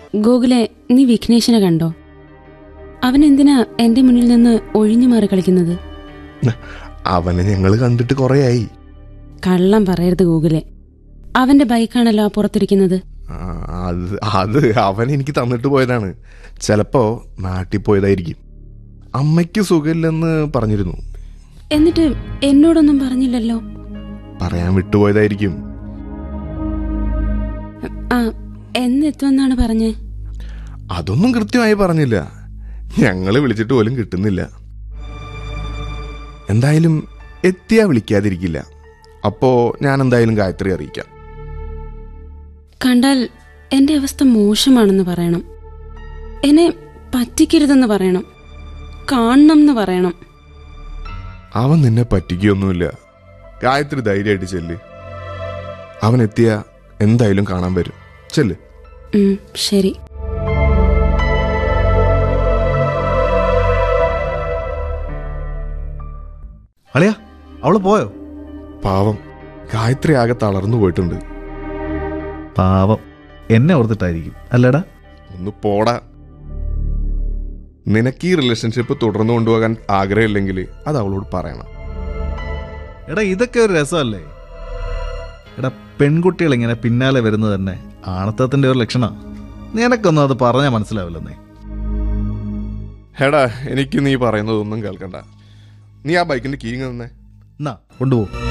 ഗോകുലെ നീ വിഘ്നേശനെ കണ്ടോ അവൻ എന്തിനാ എന്റെ മുന്നിൽ നിന്ന് ഒഴിഞ്ഞു മാറി കളിക്കുന്നത് അവനെ ഞങ്ങൾ കണ്ടിട്ട് കുറേയായി കള്ളം പറയരുത് ഗോകുലെ അവന്റെ ബൈക്കാണല്ലോ ആ പുറത്തിരിക്കുന്നത് ആ, അത് അത് അവൻ എനിക്ക് തന്നിട്ട് പോയതാണ് ചിലപ്പോ നാട്ടിൽ പോയതായിരിക്കും അമ്മയ്ക്ക് സുഖമില്ലെന്ന് പറഞ്ഞിരുന്നു എന്നിട്ട് എന്നോടൊന്നും പറഞ്ഞില്ലല്ലോ പറയാൻ വിട്ടുപോയതായിരിക്കും ആ എന്നെത്തുമെന്നാണ് പറഞ്ഞേ അതൊന്നും കൃത്യമായി പറഞ്ഞില്ല ഞങ്ങള് വിളിച്ചിട്ട് പോലും കിട്ടുന്നില്ല എന്തായാലും എത്തിയാ വിളിക്കാതിരിക്കില്ല അപ്പോ ഞാൻ എന്തായാലും ഗായത്രി അറിയിക്കാം കണ്ടാൽ എന്റെ അവസ്ഥ മോശമാണെന്ന് പറയണം എന്നെ പറ്റിക്കരുതെന്ന് പറയണം കാണണം എന്ന് പറയണം അവൻ നിന്നെ പറ്റിക്കുകയൊന്നുമില്ല ഗായത്രി ധൈര്യമായിട്ട് ചെല്ല് അവൻ എത്തിയ എന്തായാലും കാണാൻ വരും ചെല്ല് ഉം, ശരി അളിയാ അവള് പോയോ പാവം ഗായത്രി ആകെ തളർന്നു പോയിട്ടുണ്ട് പാവം എന്നെ ഓർത്തിട്ടായിരിക്കും അല്ലേടാ ഒന്ന് പോടാ നിനക്ക് ഈ റിലേഷൻഷിപ്പ് തുടർന്നു കൊണ്ടുപോകാൻ ആഗ്രഹമില്ലെങ്കിൽ അത് അവളോട് പറയണം എടാ ഇതൊക്കെ ഒരു രസമല്ലേ എടാ പെൺകുട്ടികൾ ഇങ്ങനെ പിന്നാലെ വരുന്നത് തന്നെ ആണത്തത്തിന്റെ ഒരു ലക്ഷണ നിനക്കൊന്നും അത് പറഞ്ഞാൽ മനസ്സിലാവില്ലെന്നേ ഹേടാ എനിക്ക് നീ പറയുന്നതൊന്നും കേൾക്കണ്ട നീ ആ ബൈക്കിന്റെ കീങ് തന്നെ എന്നാ കൊണ്ടുപോകും